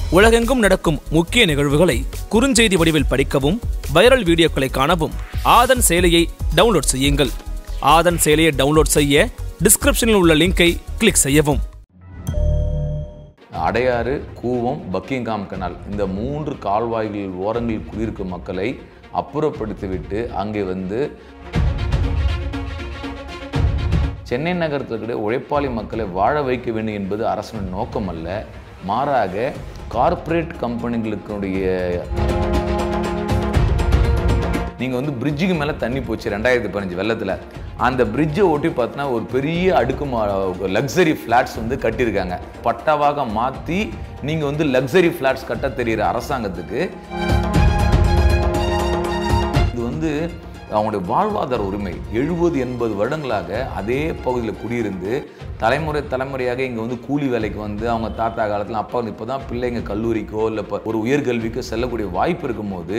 உலகெங்கும் நடக்கும் முக்கிய நிகழ்வுகளை குறுஞ்செய்தி வடிவில் படிக்கவும் வைரல் வீடியோக்களை காணவும் ஆதன் செயலியை டவுன்லோட் செய்யுங்கள் ஆதன் செயலியை டவுன்லோட் செய்ய டிஸ்கிரிப்ஷனில் உள்ள லிங்கை கிளிக் செய்யவும் அடையாறு கூவம் பக்கிங்காம் கனால் இந்த மூன்று கால்வாய்கள் ஓரங்களில் குடியிருக்கும் மக்களை அப்புறப்படுத்திவிட்டு அங்கே வந்து சென்னை நகரத்தில் இருக்கிற உழைப்பாளி மக்களை வாழ வைக்க வேண்டும் என்பது அரசின் நோக்கம் அல்ல மாறாக கார்ப்பரேட் கம்பெனிகளுக்குடைய நீங்கள் வந்து பிரிட்ஜுக்கு மேலே தண்ணி போச்சு ரெண்டாயிரத்தி பதினஞ்சு வெள்ளத்தில் அந்த பிரிட்ஜை ஒட்டி பார்த்தீங்கன்னா ஒரு பெரிய அடுக்கு லக்ஸரி ஃப்ளாட்ஸ் வந்து கட்டியிருக்காங்க பட்டாவாக மாற்றி நீங்கள் வந்து லக்ஸரி ஃப்ளாட்ஸ் கட்ட தெரிகிற அரசாங்கத்துக்கு இது வந்து அவங்களுடைய வாழ்வாதார உரிமை எழுபது எண்பது வருடங்களாக அதே பகுதியில் குடியிருந்து தலைமுறை தலைமுறையாக இங்கே வந்து கூலி வேலைக்கு வந்து அவங்க தாத்தா காலத்தில் அப்பா வந்து இப்போ தான் பிள்ளைங்க கல்லூரிக்கோ இல்லை இப்போ ஒரு உயர்கல்விக்கோ செல்லக்கூடிய வாய்ப்பு இருக்கும்போது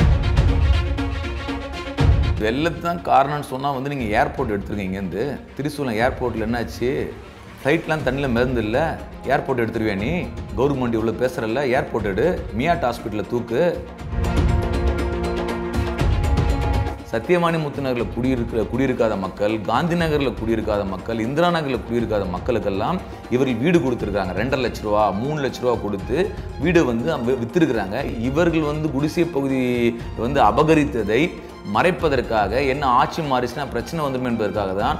வெள்ளத்து தான் காரணம்னு சொன்னால் வந்து நீங்கள் ஏர்போர்ட் எடுத்துருங்க இங்கேருந்து திரிசூலம் ஏர்போர்ட்டில் என்னாச்சு ஃப்ளைட்லாம் தண்ணியில் மிதந்து இல்லை ஏர்போர்ட் எடுத்துருவியா நீ கவர்மெண்ட் இவ்வளோ பேசுகிறல்ல ஏர்போர்ட் எடு மியாட் ஹாஸ்பிட்டலில் தூக்கு சத்தியவாணி முத்துநகரில் குடியிருக்கிற குடியிருக்காத மக்கள் காந்தி நகரில் குடியிருக்காத மக்கள் இந்திரா நகரில் குடியிருக்காத மக்களுக்கெல்லாம் இவர்கள் வீடு கொடுத்துருக்காங்க ரெண்டரை லட்ச ரூபா மூணு லட்ச ரூபா கொடுத்து வீடு வந்து அங்க வித்திருக்கிறாங்க இவர்கள் வந்து குடிசை பகுதி வந்து அபகரித்ததை மறைப்பதற்காக என்ன ஆட்சி மாறிச்சுன்னா பிரச்சனை வந்துடும் என்பதற்காக தான்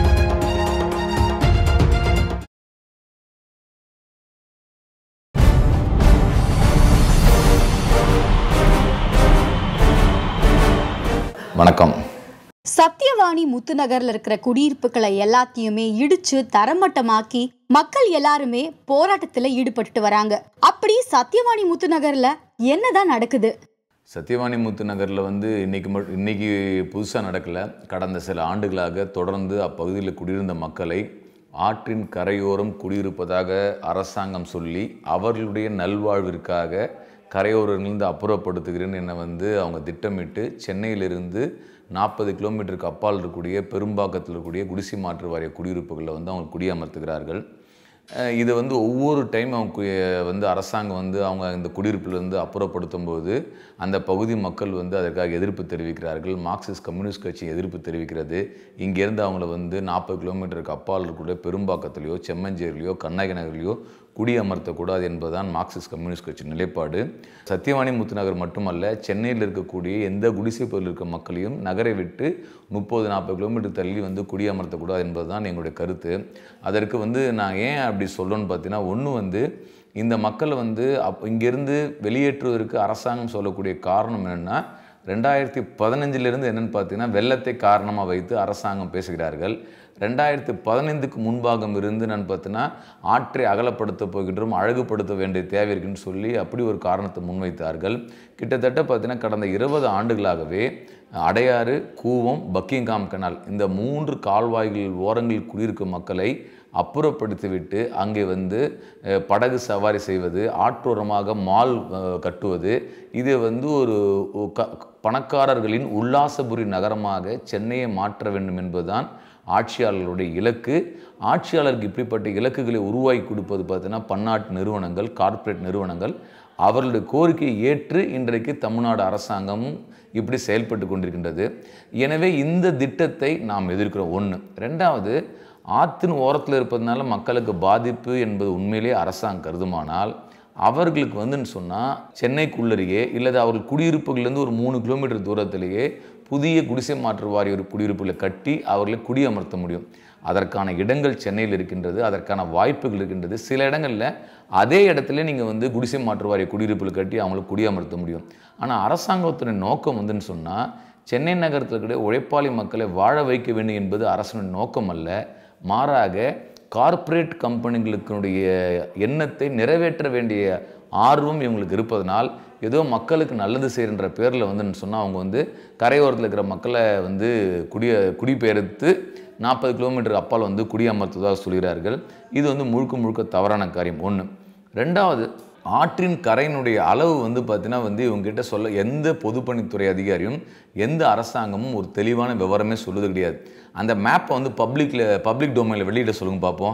வணக்கம் சத்தியவாணி முத்துநகர்ல இருக்கிற குடியிருப்புகளை எல்லாத்தையுமே இடிச்சு தரமட்டமாக்கி மக்கள் எல்லாருமே போராட்டத்துல ஈடுபட்டுட்டு வராங்க அப்படி சத்தியவாணி முத்துநகர்ல என்னதான் நடக்குது சத்தியவாணி முத்து நகரில் வந்து இன்னைக்கு மட் இன்னைக்கு புதுசாக நடக்கலை கடந்த சில ஆண்டுகளாக தொடர்ந்து அப்பகுதியில் குடியிருந்த மக்களை ஆற்றின் கரையோரம் குடியிருப்பதாக அரசாங்கம் சொல்லி அவர்களுடைய நல்வாழ்விற்காக கரையோரங்களிலிருந்து அப்புறப்படுத்துகிறேன்னு என்னை வந்து அவங்க திட்டமிட்டு சென்னையிலிருந்து நாற்பது கிலோமீட்டருக்கு அப்பால் இருக்கக்கூடிய பெரும்பாக்கத்தில் இருக்கக்கூடிய குடிசை மாற்று வாரிய குடியிருப்புகளில் வந்து அவங்க குடியமர்த்துகிறார்கள் அஹ் இது வந்து ஒவ்வொரு டைம் அவங்க கு- வந்து அரசாங்கம் வந்து அவங்க இந்த குடியிருப்பிலிருந்து அப்புறப்படுத்தும் போது அந்த பகுதி மக்கள் வந்து அதற்காக எதிர்ப்பு தெரிவிக்கிறார்கள் மார்க்சிஸ்ட் கம்யூனிஸ்ட் கட்சி எதிர்ப்பு தெரிவிக்கிறது இங்கேருந்து அவங்கள வந்து நாற்பது கிலோமீட்டருக்கு அப்பால் இருக்கக்கூடிய பெரும்பாக்கத்துலேயோ செம்மஞ்சேரிலையோ கண்ணகி நகர்லையோ குடியமர்த்தக்கூடாது என்பதுதான் மார்க்சிஸ்ட் கம்யூனிஸ்ட் கட்சி நிலைப்பாடு சத்தியவாணி முத்துநகர் மட்டுமல்ல சென்னையில் இருக்கக்கூடிய எந்த குடிசை பகுதியில் இருக்க மக்களையும் நகரை விட்டு முப்பது நாற்பது கிலோமீட்டர் தள்ளி வந்து குடியமர்த்தக்கூடாது என்பதுதான் எங்களுடைய கருத்து அதற்கு வந்து நான் ஏன் அப்படி சொல்லணும்னு பார்த்தீங்கன்னா ஒன்று வந்து இந்த மக்களை வந்து அப் இங்கேருந்து வெளியேற்றுவதற்கு அரசாங்கம் சொல்லக்கூடிய காரணம் என்னென்னா ரெண்டாயிரத்தி பதினஞ்சிலிருந்து என்னென்னு பார்த்தீங்கன்னா வெள்ளத்தை காரணமாக வைத்து அரசாங்கம் பேசுகிறார்கள் ரெண்டாயிரத்தி பதினைந்துக்கு முன்பாகம் இருந்து நான் பார்த்தீங்கன்னா ஆற்றை அகலப்படுத்த போகின்றோம் அழகுபடுத்த வேண்டிய தேவை இருக்குன்னு சொல்லி அப்படி ஒரு காரணத்தை முன்வைத்தார்கள் கிட்டத்தட்ட பார்த்தீங்கன்னா கடந்த இருபது ஆண்டுகளாகவே அடையாறு கூவம் பக்கிங்காம் கனால் இந்த மூன்று கால்வாய்கள் ஓரங்களில் குடியிருக்கும் மக்களை அப்புறப்படுத்திவிட்டு அங்கே வந்து அஹ், படகு சவாரி செய்வது ஆற்றோரமாக மால் அஹ், கட்டுவது இது வந்து ஒரு ஒ- க- பணக்காரர்களின் உல்லாசபுரி நகரமாக சென்னையை மாற்ற வேண்டும் என்பதுதான் ஆட்சியாளர்களுடைய இலக்கு ஆட்சியாளருக்கு இப்படிப்பட்ட இலக்குகளை உருவாக்கி கொடுப்பது பார்த்தீங்கன்னா பன்னாட்டு நிறுவனங்கள் கார்ப்பரேட் நிறுவனங்கள் அவர்களுடைய கோரிக்கையை ஏற்று இன்றைக்கு தமிழ்நாடு அரசாங்கமும் இப்படி செயல்பட்டு கொண்டிருக்கின்றது எனவே இந்த திட்டத்தை நாம் எதிர்க்கிறோம் ஒன்று ரெண்டாவது ஆற்றின் ஓரத்தில் இருப்பதனால மக்களுக்கு பாதிப்பு என்பது உண்மையிலேயே அரசாங்கம் கருதுமானால் அவர்களுக்கு வந்துன்னு சொன்னால் சென்னைக்குள்ளரையே இல்லது அவர்கள் குடியிருப்புகள்லேருந்து ஒரு மூணு கிலோமீட்டர் தூரத்திலேயே புதிய குடிசை மாற்று வாரிய ஒரு குடியிருப்புகளை கட்டி அவர்களை குடியமர்த்த முடியும் அதற்கான இடங்கள் சென்னையில் இருக்கின்றது அதற்கான வாய்ப்புகள் இருக்கின்றது சில இடங்களில் அதே இடத்துல நீங்கள் வந்து குடிசை மாற்று வாரிய குடியிருப்புகள் கட்டி அவங்களை குடியமர்த்த முடியும் ஆனால் அரசாங்கத்தின் நோக்கம் வந்துன்னு சொன்னால் சென்னை நகரத்தில் இருக்கிற உழைப்பாளி மக்களை வாழ வைக்க வேண்டும் என்பது அரசின் நோக்கம் அல்ல மாறாக கார்ப்பரேட் கம்பெனிகளுக்குடைய எண்ணத்தை நிறைவேற்ற வேண்டிய ஆர்வம் இவங்களுக்கு இருப்பதனால் ஏதோ மக்களுக்கு நல்லது செய்கின்ற பேரில் வந்து சொன்னால் அவங்க வந்து கரையோரத்தில் இருக்கிற மக்களை வந்து குடிய குடிபெயர்த்து நாற்பது கிலோமீட்டர் அப்பால் வந்து குடியமர்த்துவதாக சொல்கிறார்கள் இது வந்து முழுக்க முழுக்க தவறான காரியம் ஒன்று ரெண்டாவது ஆற்றின் கரையினுடைய அளவு வந்து பார்த்தீங்கன்னா வந்து இவங்ககிட்ட சொல்ல எந்த பொதுப்பணித்துறை அதிகாரியும் எந்த அரசாங்கமும் ஒரு தெளிவான விவரமே சொல்லுது கிடையாது அந்த மேப்பை வந்து பப்ளிக்கில் பப்ளிக் டொமைனில் வெளியிட சொல்லுங்க பார்ப்போம்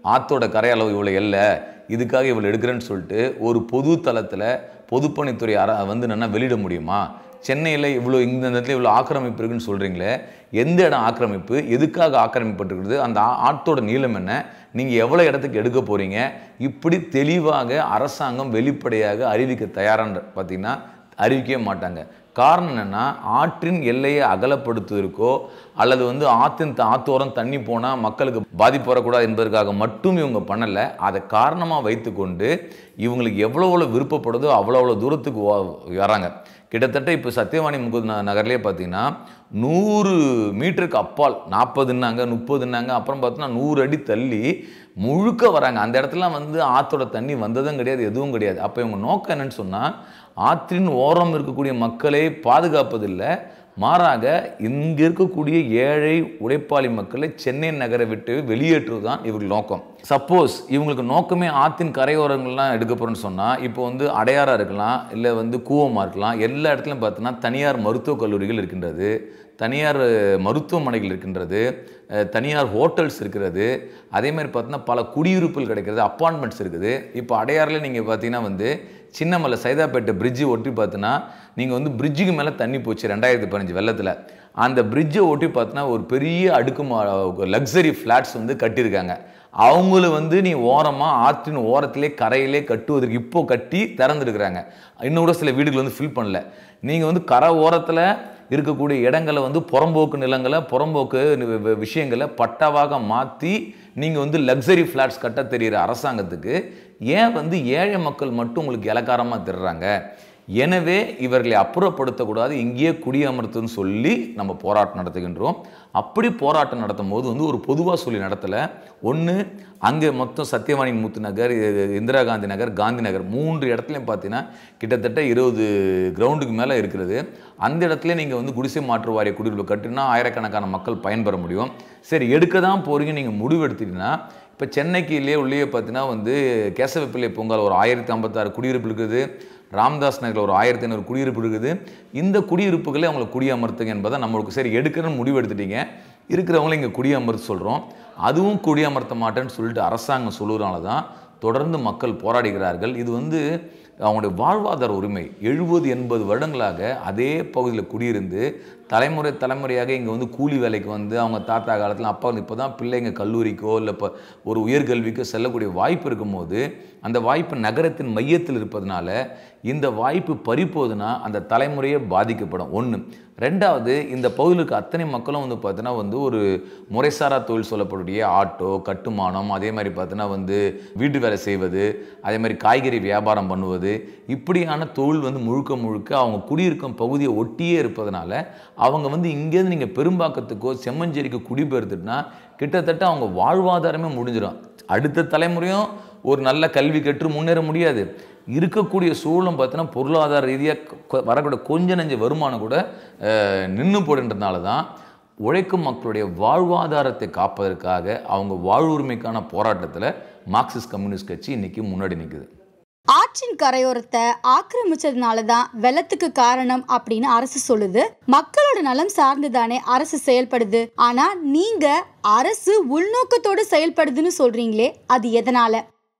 ஆத்தோட கரை அளவு இவ்வளோ இல்லை இதுக்காக இவ்வளோ எடுக்கிறேன்னு சொல்லிட்டு ஒரு பொது தளத்தில் பொதுப்பணித்துறை அற வந்து என்னென்னா வெளியிட முடியுமா சென்னையில் இவ்வளோ இந்த இடத்துல இவ்வளோ ஆக்கிரமிப்பு இருக்குன்னு சொல்கிறீங்களே எந்த இடம் ஆக்கிரமிப்பு எதுக்காக ஆக்கிரமிப்பட்டிருக்குது அந்த ஆ- ஆத்தோட நீளம் என்ன நீங்கள் எவ்வளோ இடத்துக்கு எடுக்க போகிறீங்க இப்படி தெளிவாக அரசாங்கம் வெளிப்படையாக அறிவிக்க தயாரான பார்த்தீங்கன்னா அறிவிக்கவே மாட்டாங்க காரணம் என்னென்னா ஆற்றின் எல்லையை அகலப்படுத்துவதற்கோ அல்லது வந்து ஆற்றின் த- ஆத்தோரம் தண்ணி போனால் மக்களுக்கு பாதிப்பு வரக்கூடாது என்பதற்காக மட்டும் இவங்க பண்ணலை அதை காரணமாக வைத்துக்கொண்டு இவங்களுக்கு எவ்வளோ எவ்வளோ விருப்பப்படுதோ அவ்வளோ அவ்வளோ தூரத்துக்கு வ- வராங்க கிட்டத்தட்ட இப்போ சத்தியவாணி முகுத் ந- நகர்லயே பார்த்தீங்கன்னா நூறு மீட்டருக்கு அப்பால் நாற்பதுன்னாங்க முப்பதுன்னாங்க அப்புறம் பார்த்தீங்கன்னா நூறு அடி தள்ளி முழுக்க வராங்க அந்த இடத்துலாம் வந்து ஆற்றோட தண்ணி வந்ததும் கிடையாது எதுவும் கிடையாது அப்போ இவங்க நோக்கம் என்னன்னு சொன்னால் ஆற்றின் ஓரம் இருக்கக்கூடிய மக்களை பாதுகாப்பதில்லை மாறாக இங்கே இருக்கக்கூடிய ஏழை உழைப்பாளி மக்களை சென்னை நகரை விட்டு வெளியேற்றுவது தான் இவர்கள் நோக்கம் சப்போஸ் இவங்களுக்கு நோக்கமே ஆற்றின் கரையோரங்கள்லாம் எடுக்க போகிறோன்னு சொன்னால் இப்போ வந்து அடையாறாக இருக்கலாம் இல்லை வந்து கூவமாக இருக்கலாம் எல்லா இடத்துலையும் பார்த்தோன்னா தனியார் மருத்துவக் கல்லூரிகள் இருக்கின்றது தனியார் அஹ், மருத்துவமனைகள் இருக்கின்றது அஹ், தனியார் ஹோட்டல்ஸ் இருக்கிறது அதே மாதிரி பார்த்தீங்கன்னா பல குடியிருப்புகள் கிடைக்கிறது அப்பார்ட்மெண்ட்ஸ் இருக்குது இப்போ அடையாறில் நீங்கள் பார்த்தீங்கன்னா வந்து சின்னமலை சைதாப்பேட்டை பிரிட்ஜு ஒட்டி பார்த்தீங்கன்னா நீங்கள் வந்து பிரிட்ஜுக்கு மேலே தண்ணி போச்சு ரெண்டாயிரத்தி பதினஞ்சு வெள்ளத்தில் அந்த பிரிட்ஜை ஒட்டி பார்த்தீங்கன்னா ஒரு பெரிய அடுக்குமா லக்ஸரி ஃப்ளாட்ஸ் வந்து கட்டியிருக்காங்க அவங்கள வந்து நீ ஓரமாக ஆற்றின் ஓரத்திலே கரையிலே கட்டுவதற்கு இப்போ கட்டி திறந்துருக்குறாங்க இன்னும் கூட சில வீடுகள் வந்து ஃபில் பண்ணல நீங்கள் வந்து கரை ஓரத்தில் இருக்கக்கூடிய இடங்களை வந்து புறம்போக்கு நிலங்களை புறம்போக்கு நி- வி- விஷயங்களை பட்டாவாக மாற்றி நீங்கள் வந்து லக்ஸரி ஃப்ளாட்ஸ் கட்ட தெரிகிற அரசாங்கத்துக்கு ஏன் வந்து ஏழை மக்கள் மட்டும் உங்களுக்கு இலக்காரமாக திடுறாங்க எனவே இவர்களை அப்புறப்படுத்தக்கூடாது இங்கேயே குடியமர்த்துன்னு சொல்லி நம்ம போராட்டம் நடத்துகின்றோம் அப்படி போராட்டம் நடத்தும் போது வந்து ஒரு பொதுவாக சொல்லி நடத்தலை ஒன்று அங்கே மொத்தம் சத்யவாணி முத்து நகர் இ- இந்திரா காந்தி நகர் காந்தி நகர் மூன்று இடத்துலையும் பார்த்தீங்கன்னா கிட்டத்தட்ட இருபது கிரவுண்டுக்கு மேலே இருக்கிறது அந்த இடத்துல நீங்கள் வந்து குடிசை மாற்று வாரிய குடியிருப்பு கட்டினா ஆயிரக்கணக்கான மக்கள் பயன்பெற முடியும் சரி எடுக்க தான் போகிறீங்க நீங்கள் முடிவு எடுத்தீங்கன்னா இப்போ சென்னைக்கு இல்லையே உள்ளே பார்த்தீங்கன்னா வந்து கேசவப்பிள்ளை பூங்கால் ஒரு ஆயிரத்தி ஐம்பத்தாறு குடியிருப்பு இருக்குது ராம்தாஸ் நகரில் ஒரு ஆயிரத்தி ஐநூறு குடியிருப்பு இருக்குது இந்த குடியிருப்புகளை அவங்களை குடியமர்த்துங்க என்பதை நம்மளுக்கு சரி எடுக்கணும்னு முடிவு எடுத்துட்டீங்க இருக்கிறவங்கள இங்கே குடியமர்த்த சொல்கிறோம் அதுவும் குடியமர்த்த மாட்டேன்னு சொல்லிட்டு அரசாங்கம் சொல்லுறதுனால தான் தொடர்ந்து மக்கள் போராடுகிறார்கள் இது வந்து அவங்களுடைய வாழ்வாதார உரிமை எழுபது எண்பது வருடங்களாக அதே பகுதியில் குடியிருந்து தலைமுறை தலைமுறையாக இங்கே வந்து கூலி வேலைக்கு வந்து அவங்க தாத்தா காலத்தில் அப்பா வந்து இப்போ தான் பிள்ளைங்க கல்லூரிக்கோ இல்லை இப்போ ஒரு உயர்கல்விக்கோ செல்லக்கூடிய வாய்ப்பு இருக்கும்போது அந்த வாய்ப்பு நகரத்தின் மையத்தில் இருப்பதனால இந்த வாய்ப்பு பறிப்போதுன்னா அந்த தலைமுறையே பாதிக்கப்படும் ஒன்று ரெண்டாவது இந்த பகுதியில் இருக்க அத்தனை மக்களும் வந்து பார்த்தீங்கன்னா வந்து ஒரு முறைசாரா தொழில் சொல்லக்கூடிய ஆட்டோ கட்டுமானம் அதே மாதிரி பார்த்தீங்கன்னா வந்து வீட்டு வேலை செய்வது அதே மாதிரி காய்கறி வியாபாரம் பண்ணுவது இப்படியான தொழில் வந்து முழுக்க முழுக்க அவங்க குடியிருக்கும் பகுதியை ஒட்டியே இருப்பதனால அவங்க வந்து இங்கேருந்து நீங்கள் பெரும்பாக்கத்துக்கோ செம்மஞ்சேரிக்கோ குடிபெயர்த்துட்டுனா கிட்டத்தட்ட அவங்க வாழ்வாதாரமே முடிஞ்சிடும் அடுத்த தலைமுறையும் ஒரு நல்ல கல்வி கற்று முன்னேற முடியாது இருக்கக்கூடிய சூழலும் பார்த்தீங்கன்னா பொருளாதார ரீதியாக வரக்கூடிய கொஞ்ச நெஞ்ச வருமானம் கூட நின்று போடுன்றதுனால தான் உழைக்கும் மக்களுடைய வாழ்வாதாரத்தை காப்பதற்காக அவங்க வாழ்வுரிமைக்கான போராட்டத்தில் மார்க்சிஸ்ட் கம்யூனிஸ்ட் கட்சி இன்னைக்கு முன்னாடி நிற்குது ஆற்றின் கரையோரத்தை ஆக்கிரமிச்சதுனால தான் வெள்ளத்துக்கு காரணம் அப்படின்னு அரசு சொல்லுது மக்களோட நலம் சார்ந்து தானே அரசு செயல்படுது ஆனா நீங்க அரசு உள்நோக்கத்தோட செயல்படுதுன்னு சொல்றீங்களே அது எதனால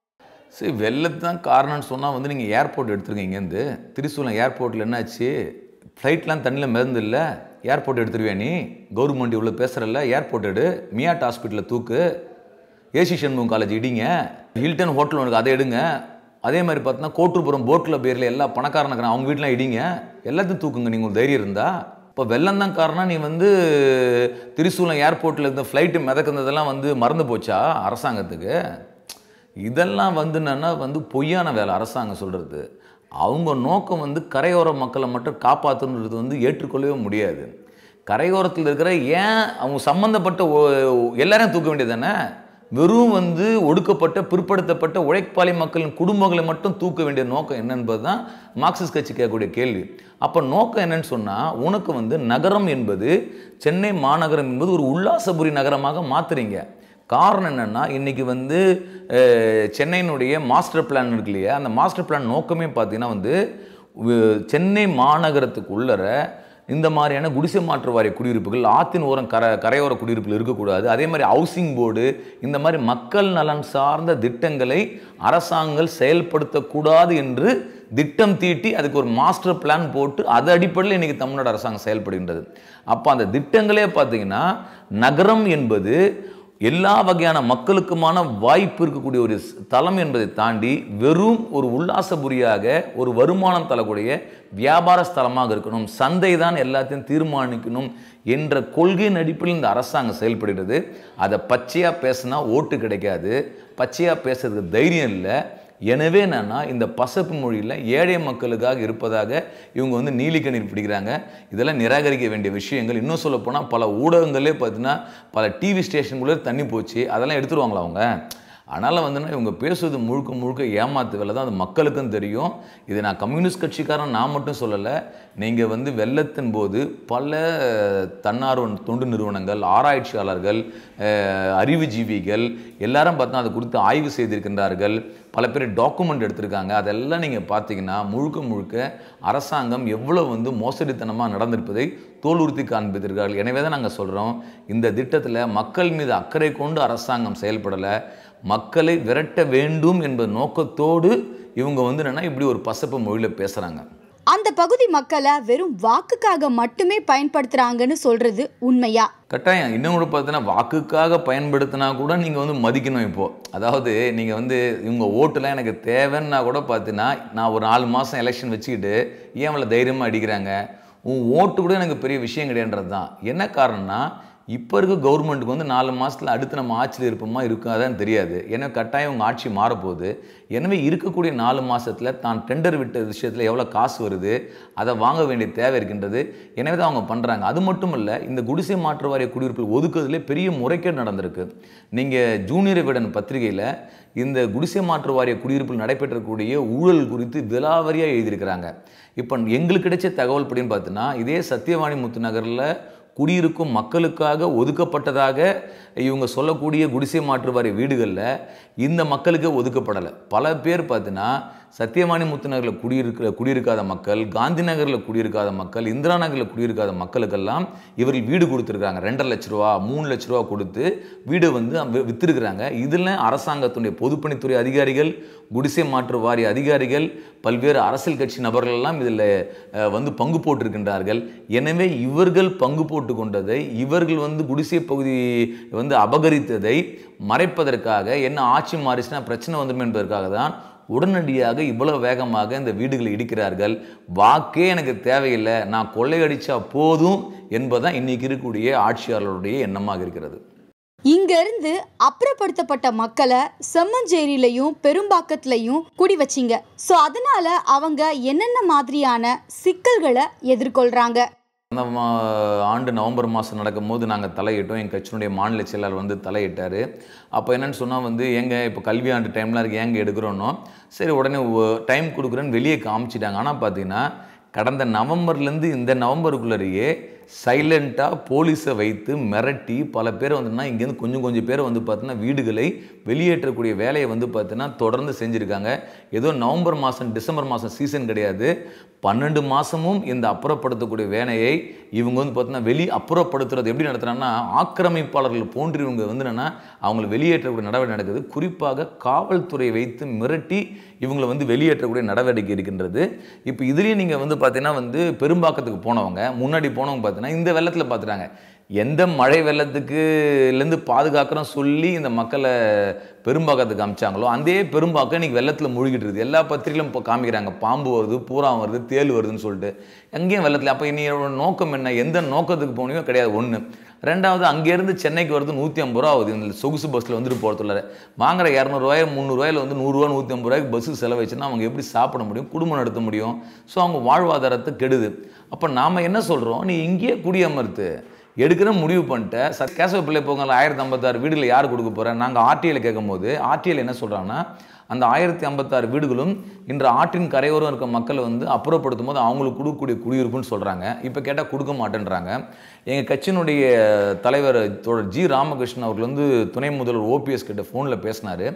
சரி வெள்ளத்து தான் காரணம்னு சொன்னால் வந்து நீங்கள் ஏர்போர்ட் எடுத்துருங்க இங்கேருந்து திரிசூலம் ஏர்போர்ட்டில் என்னாச்சு ஃப்ளைட்லாம் தண்ணியில் மிதந்து இல்லை ஏர்போர்ட் எடுத்துருவியா நீ கவர்மெண்ட் இவ்வளோ பேசுகிறல்ல ஏர்போர்ட் எடு மியாட் ஹாஸ்பிட்டலில் தூக்கு ஏசி சண்முகம் காலேஜ் இடிங்க ஹில்டன் ஹோட்டல் உனக்கு அதை எடுங்க அதே மாதிரி பார்த்தீங்கன்னா கோட்டூர்புரம் போட்டில் பேரில் எல்லா பணக்காரனுக்கு அவங்க வீட்டிலாம் இடிங்க எல்லாத்தையும் தூக்குங்க நீங்கள் ஒரு தைரியம் இருந்தா இப்போ வெள்ளம் தான் காரணம் நீ வந்து திரிசூலம் ஏர்போர்ட்டில் இருந்த ஃப்ளைட்டு மிதக்கிறதெல்லாம் வந்து மறந்து போச்சா அரசாங்கத்துக்கு இதெல்லாம் வந்து என்னன்னா வந்து பொய்யான வேலை அரசாங்கம் சொல்கிறது அவங்க நோக்கம் வந்து கரையோர மக்களை மட்டும் காப்பாற்றணுன்றது வந்து ஏற்றுக்கொள்ளவே முடியாது கரையோரத்தில் இருக்கிற ஏன் அவங்க சம்மந்தப்பட்ட ஒ- எல்லாரையும் தூக்க வேண்டியது தானே வெறும் வந்து ஒடுக்கப்பட்ட பிற்படுத்தப்பட்ட உழைப்பாளி மக்களின் குடும்பங்களை மட்டும் தூக்க வேண்டிய நோக்கம் என்னன்பது தான் மார்க்சிஸ்ட் கட்சி கேட்கக்கூடிய கேள்வி அப்போ நோக்கம் என்னன்னு சொன்னால் உனக்கு வந்து நகரம் என்பது சென்னை மாநகரம் என்பது ஒரு உல்லாசபுரி நகரமாக மாத்துறீங்க காரணம் என்னென்னா இன்றைக்கி வந்து அஹ், சென்னையினுடைய மாஸ்டர் பிளான் இருக்கு இல்லையா அந்த மாஸ்டர் பிளான் நோக்கமே பார்த்தீங்கன்னா வந்து வி- சென்னை மாநகரத்துக்கு உள்ளர இந்த மாதிரியான குடிசை மாற்று வாரிய குடியிருப்புகள் ஆத்தின் ஓரம் கரை கரையோர குடியிருப்பில் இருக்கக்கூடாது அதே மாதிரி ஹவுசிங் போர்டு இந்த மாதிரி மக்கள் நலன் சார்ந்த திட்டங்களை அரசாங்கங்கள் செயல்படுத்தக்கூடாது என்று திட்டம் தீட்டி அதுக்கு ஒரு மாஸ்டர் பிளான் போட்டு அது அடிப்படையில் இன்னைக்கு தமிழ்நாடு அரசாங்கம் செயல்படுகின்றது அப்போ அந்த திட்டங்களே பார்த்தீங்கன்னா நகரம் என்பது எல்லா வகையான மக்களுக்குமான வாய்ப்பு இருக்கக்கூடிய ஒரு ஸ்- தளம் என்பதை தாண்டி வெறும் ஒரு உல்லாசபுரியாக ஒரு வருமானம் தரக்கூடிய வியாபார ஸ்தலமாக இருக்கணும் சந்தை தான் எல்லாத்தையும் தீர்மானிக்கணும் என்ற கொள்கையின் அடிப்படையில் இந்த அரசாங்கம் செயல்படுகிறது அதை பச்சையாக பேசினா ஓட்டு கிடைக்காது பச்சையாக பேசுறதுக்கு தைரியம் இல்லை எனவே என்னன்னா இந்த பசப்பு மொழியில் ஏழை மக்களுக்காக இருப்பதாக இவங்க வந்து நீலிக்கண்ணீர் பிடிக்கிறாங்க இதெல்லாம் நிராகரிக்க வேண்டிய விஷயங்கள் இன்னும் சொல்ல போனால் பல ஊடகங்களே பார்த்தீங்கன்னா பல டிவி ஸ்டேஷனுக்குள்ளே தண்ணி போச்சு அதெல்லாம் எடுத்துருவாங்களா அவங்க அதனால் வந்துன்னா இவங்க பேசுவது முழுக்க முழுக்க ஏமாத்து வேலை தான் அது மக்களுக்கும் தெரியும் இது நான் கம்யூனிஸ்ட் கட்சிக்காரன் நான் மட்டும் சொல்லலை நீங்கள் வந்து வெள்ளத்தின் போது பல தன்னார்வ தொண்டு நிறுவனங்கள் ஆராய்ச்சியாளர்கள் அஹ், அறிவுஜீவிகள் எல்லாரும் பார்த்தா அது குறித்து ஆய்வு செய்திருக்கின்றார்கள் பல பேர் டாக்குமெண்ட் எடுத்திருக்காங்க அதெல்லாம் நீங்கள் பார்த்தீங்கன்னா முழுக்க முழுக்க அரசாங்கம் எவ்வளோ வந்து மோசடித்தனமாக நடந்திருப்பதை தோலுறுத்தி காண்பித்திருக்கார்கள் எனவே தான் நாங்கள் சொல்கிறோம் இந்த திட்டத்தில் மக்கள் மீது அக்கறை கொண்டு அரசாங்கம் செயல்படலை மக்களை விரட்ட வேண்டும் என்பது நோக்கத்தோடு இவங்க வந்து என்னன்னா இப்படி ஒரு பசப்பு மொழியில் பேசுகிறாங்க அந்த பகுதி மக்களை வெறும் வாக்குக்காக மட்டுமே பயன்படுத்துறாங்கன்னு சொல்றது உண்மையா கட்டாயம் இன்னும் கூட பார்த்தீங்கன்னா வாக்குக்காக பயன்படுத்தினா கூட நீங்கள் வந்து மதிக்கணும் இப்போது அதாவது நீங்கள் வந்து இவங்க ஓட்டுலாம் எனக்கு தேவைன்னா கூட பார்த்தீங்கன்னா நான் ஒரு நாலு மாதம் எலெக்ஷன் வச்சுக்கிட்டு ஏன் அவளை தைரியமாக அடிக்கிறாங்க உன் ஓட்டு கூட எனக்கு பெரிய விஷயம் கிடையாதுன்றது தான் என்ன காரணம்னா இப்போ இருக்க கவர்மெண்ட்டுக்கு வந்து நாலு மாதத்தில் அடுத்து நம்ம ஆட்சியில் இருப்போமா இருக்காதான்னு தெரியாது ஏன்னா கட்டாயம் உங்கள் ஆட்சி மாறப்போகுது எனவே இருக்கக்கூடிய நாலு மாசத்துல தான் டெண்டர் விட்ட விஷயத்தில் எவ்வளோ காசு வருது அதை வாங்க வேண்டிய தேவை இருக்கின்றது எனவே தான் அவங்க பண்ணுறாங்க அது மட்டும் இல்லை இந்த குடிசை மாற்று வாரிய குடியிருப்பில் ஒதுக்குறதுலே பெரிய முறைகேடு நடந்திருக்கு நீங்கள் ஜூனியர் விடன் பத்திரிகையில் இந்த குடிசை மாற்று வாரிய குடியிருப்பில் நடைபெற்றக்கூடிய ஊழல் குறித்து விலாவரியாக எழுதியிருக்கிறாங்க இப்போ எங்களுக்கு கிடைச்ச தகவல் படின்னு பார்த்தீங்கன்னா இதே சத்தியவாணி முத்து நகரில் குடியிருக்கும் மக்களுக்காக ஒதுக்கப்பட்டதாக இவங்க சொல்லக்கூடிய குடிசை மாற்று வாரிய வீடுகளில் இந்த மக்களுக்கு ஒதுக்கப்படலை பல பேர் பார்த்தீங்கன்னா சத்தியவாணி முத்து நகரில் குடியிருக்கிற குடியிருக்காத மக்கள் காந்தி நகரில் குடியிருக்காத மக்கள் இந்திரா நகரில் குடியிருக்காத மக்களுக்கெல்லாம் இவர்கள் வீடு கொடுத்துருக்காங்க ரெண்டரை லட்ச ரூபா மூணு லட்ச ரூபா கொடுத்து வீடு வந்து வி- வித்திருக்கிறாங்க இதில் அரசாங்கத்துடைய பொதுப்பணித்துறை அதிகாரிகள் குடிசை மாற்று வாரிய அதிகாரிகள் பல்வேறு அரசியல் கட்சி நபர்கள் எல்லாம் இதில் வந்து பங்கு போட்டிருக்கின்றார்கள் எனவே இவர்கள் பங்கு போட்டு கொண்டதை இவர்கள் வந்து குடிசை பகுதி வந்து அபகரித்ததை மறைப்பதற்காக என்ன ஆட்சி மாறிச்சுன்னா பிரச்சனை வந்துடும் என்பதற்காக தான் உடனடியாக இவ்வளவு வேகமாக இந்த வீடுகளை இடிக்கிறார்கள் வாக்கே எனக்கு தேவையில்லை நான் கொள்ளையடிச்சா போதும் என்பதுதான் இன்னைக்கு இருக்கக்கூடிய ஆட்சியாளருடைய எண்ணமாக இருக்கிறது இங்க இருந்து அப்புறப்படுத்தப்பட்ட மக்களை செம்மஞ்சேரியிலையும் பெரும்பாக்கத்திலையும் குடி வச்சிங்க ஸோ அதனால அவங்க என்னென்ன மாதிரியான சிக்கல்களை எதிர்கொள்றாங்க அந்த மா- ஆண்டு நவம்பர் மாதம் நடக்கும்போது நாங்கள் தலையிட்டோம் எங்கள் கட்சியினுடைய மாநில செயலாளர் வந்து தலையிட்டார் அப்போ என்னன்னு சொன்னால் வந்து எங்க இப்போ கல்வி ஆண்டு டைம்லாம் இருக்கு ஏங்க எடுக்கிறோன்னோ சரி உடனே டைம் கொடுக்குறேன்னு வெளியே காமிச்சிட்டாங்க ஆனால் பார்த்தீங்கன்னா கடந்த நவம்பர்லேருந்து இந்த நவம்பருக்குள்ளேயே சைலண்ட்டாக போலீஸை வைத்து மிரட்டி பல பேர் வந்துன்னா இங்கேருந்து கொஞ்சம் கொஞ்சம் பேர் வந்து பார்த்தீங்கன்னா வீடுகளை வெளியேற்றக்கூடிய வேலையை வந்து பார்த்தீங்கன்னா தொடர்ந்து செஞ்சுருக்காங்க ஏதோ நவம்பர் மாதம் டிசம்பர் மாதம் சீசன் கிடையாது பன்னெண்டு மாதமும் இந்த அப்புறப்படுத்தக்கூடிய வேலையை இவங்க வந்து பார்த்தீங்கன்னா வெளி அப்புறப்படுத்துறது எப்படி நடத்துகிறாங்கன்னா ஆக்கிரமிப்பாளர்கள் போன்று இவங்க வந்து என்னென்னா அவங்களை வெளியேற்றக்கூடிய நடவடிக்கை நடக்குது குறிப்பாக காவல்துறை வைத்து மிரட்டி இவங்களை வந்து வெளியேற்றக்கூடிய நடவடிக்கை இருக்கின்றது இப்போ இதுலேயும் நீங்கள் வந்து பார்த்தீங்கன்னா வந்து பெரும்பாக்கத்துக்கு போனவங்க முன்னாடி போனவங்க பார்த்தீங்கன்னா இந்த வெள்ளத்தில் பார்த்துட்டாங்க எந்த மழை வெள்ளத்துக்குலேருந்து பாதுகாக்கிறோம் சொல்லி இந்த மக்களை பெரும்பாக்கத்துக்கு காமிச்சாங்களோ அதே பெரும்பாக்கம் இன்னைக்கு வெள்ளத்தில் முழுகிட்டு இருக்குது எல்லா பத்திரிகையிலும் இப்போ காமிக்கிறாங்க பாம்பு வருது பூரா வருது தேள் வருதுன்னு சொல்லிட்டு எங்கேயும் வெள்ளத்தில் அப்போ இனி நோக்கம் என்ன எந்த நோக்கத்துக்கு போனியோ கிடையாது ஒன்று ரெண்டாவது அங்கேருந்து சென்னைக்கு வருது நூற்றி ஐம்பது ரூபா ஆகுது இந்த சொகுசு பஸ்ஸில் வந்துட்டு போகிறதுல வாங்குற இரநூறுவாய் முந்நூறுவாயில் வந்து நூறுரூவா நூற்றி ஐம்பது ரூபாய்க்கு பஸ்ஸு செலவச்சுன்னா அவங்க எப்படி சாப்பிட முடியும் குடும்பம் நடத்த முடியும் ஸோ அவங்க வாழ்வாதாரத்தை கெடுது அப்போ நாம் என்ன சொல்கிறோம் நீ இங்கேயே குடியமர்த்து எடுக்கிற முடிவு பண்ணிட்ட ச கேசவ பிள்ளை போங்கல ஆயிரத்தி ஐம்பத்தாறு வீடுகளை யார் கொடுக்க போகிறேன் நாங்கள் ஆர்டிஐயில் கேட்கும்போது ஆர்டிஐயில் என்ன சொல்கிறாங்கன்னா அந்த ஆயிரத்தி ஐம்பத்தாறு வீடுகளும் இன்று ஆற்றின் கரையோரம் இருக்க மக்களை வந்து அப்புறப்படுத்தும் போது அவங்களுக்கு கொடுக்கக்கூடிய குடியிருப்புன்னு சொல்கிறாங்க இப்போ கேட்டால் கொடுக்க மாட்டேன்றாங்க எங்கள் கட்சியினுடைய தலைவர் தோழர் ஜி ராமகிருஷ்ணன் அவர்கள் வந்து துணை முதல்வர் ஓபிஎஸ் கிட்ட ஃபோனில் பேசினார்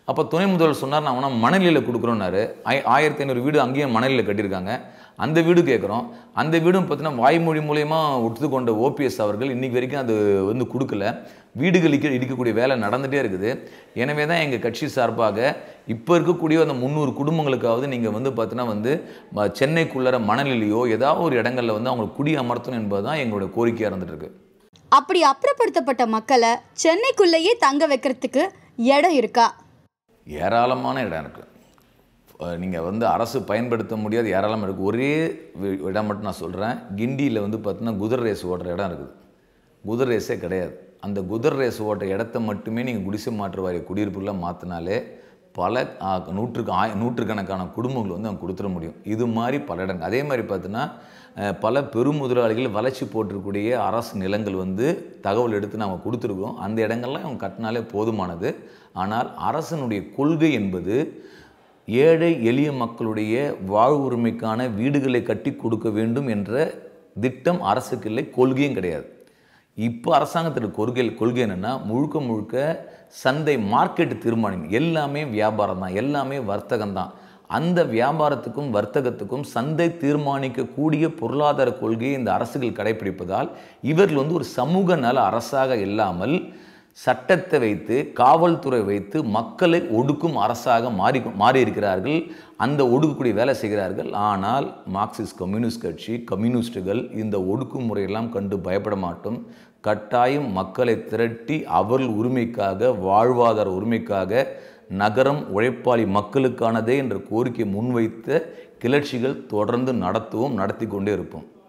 அப்போ துணை முதல்வர் சொன்னார் நான் வேணா மணலில் கொடுக்குறோன்னாரு ஆய- ஆயிரத்தி ஐநூறு வீடு அங்கேயும் மணலில் கட்டியிருக்காங்க அந்த வீடு கேட்குறோம் அந்த வீடும் பார்த்தீங்கன்னா வாய்மொழி மூலயமா ஒத்துக்கொண்ட ஓபிஎஸ் அவர்கள் இன்னைக்கு வரைக்கும் அது வந்து கொடுக்கல வீடுகள் இடிக்க இடிக்கக்கூடிய வேலை நடந்துகிட்டே இருக்குது எனவே தான் எங்கள் கட்சி சார்பாக இப்போ இருக்கக்கூடிய அந்த முந்நூறு குடும்பங்களுக்காவது நீங்கள் வந்து பார்த்தீங்கன்னா வந்து ம- சென்னைக்குள்ளற மணலிலேயோ ஏதாவது ஒரு இடங்களில் வந்து அவங்களுக்கு குடி அமர்த்தணும் என்பது தான் எங்களோட கோரிக்கையாக இருந்துட்டு இருக்கு அப்படி அப்புறப்படுத்தப்பட்ட மக்களை சென்னைக்குள்ளேயே தங்க வைக்கிறதுக்கு இடம் இருக்கா ஏராளமான இடம் இருக்குது நீங்கள் வந்து அரசு பயன்படுத்த முடியாத ஏராளமாக இருக்குது ஒரே வி- இடம் மட்டும் நான் சொல்கிறேன் கிண்டியில் வந்து பார்த்தீங்கன்னா குதிரை ரேஸ் ஓடுற இடம் இருக்குது குதிரை ரேஸே கிடையாது அந்த குதிரை ரேஸ் ஓடுற இடத்த மட்டுமே நீங்கள் குடிசை மாற்று வாரிய குடியிருப்புலாம் மாற்றினாலே பல ஆ, நூற்றுக்கு ஆய நூற்றுக்கணக்கான குடும்பங்கள் வந்து அவங்க கொடுத்துட முடியும் இது மாதிரி பல இடங்கள் அதே மாதிரி பார்த்தீங்கன்னா அஹ், பல பெருமுதலாளிகள் வளர்ச்சி போட்டிருக்கக்கூடிய அரசு நிலங்கள் வந்து தகவல் எடுத்து நாம் கொடுத்துருக்கோம் அந்த இடங்கள்லாம் அவங்க கட்டினாலே போதுமானது ஆனால் அரசனுடைய கொள்கை என்பது ஏழை எளிய மக்களுடைய வாழ்வுரிமைக்கான வீடுகளை கட்டி கொடுக்க வேண்டும் என்ற திட்டம் அரசுக்கு இல்லை கொள்கையும் கிடையாது இப்போ அரசாங்கத்திற்கு கொள்கை கொள்கை என்னென்னா முழுக்க முழுக்க சந்தை மார்க்கெட் தீர்மானம் எல்லாமே வியாபாரம் தான் எல்லாமே வர்த்தகம் தான் அந்த வியாபாரத்துக்கும் வர்த்தகத்துக்கும் சந்தை தீர்மானிக்கக்கூடிய பொருளாதார கொள்கையை இந்த அரசுகள் கடைபிடிப்பதால் இவர்கள் வந்து ஒரு சமூக நல அரசாக இல்லாமல் சட்டத்தை வைத்து காவல்துறை வைத்து மக்களை ஒடுக்கும் அரசாக மாறி மாறியிருக்கிறார்கள் அந்த ஒடுக்கக்கூடிய வேலை செய்கிறார்கள் ஆனால் மார்க்சிஸ்ட் கம்யூனிஸ்ட் கட்சி கம்யூனிஸ்டுகள் இந்த ஒடுக்குமுறையெல்லாம் கண்டு பயப்பட மாட்டோம் கட்டாயம் மக்களை திரட்டி அவர்கள் உரிமைக்காக வாழ்வாதார உரிமைக்காக நகரம் உழைப்பாளி மக்களுக்கானதே என்ற கோரிக்கை முன்வைத்த கிளர்ச்சிகள் தொடர்ந்து நடத்துவோம் நடத்தி கொண்டே இருப்போம்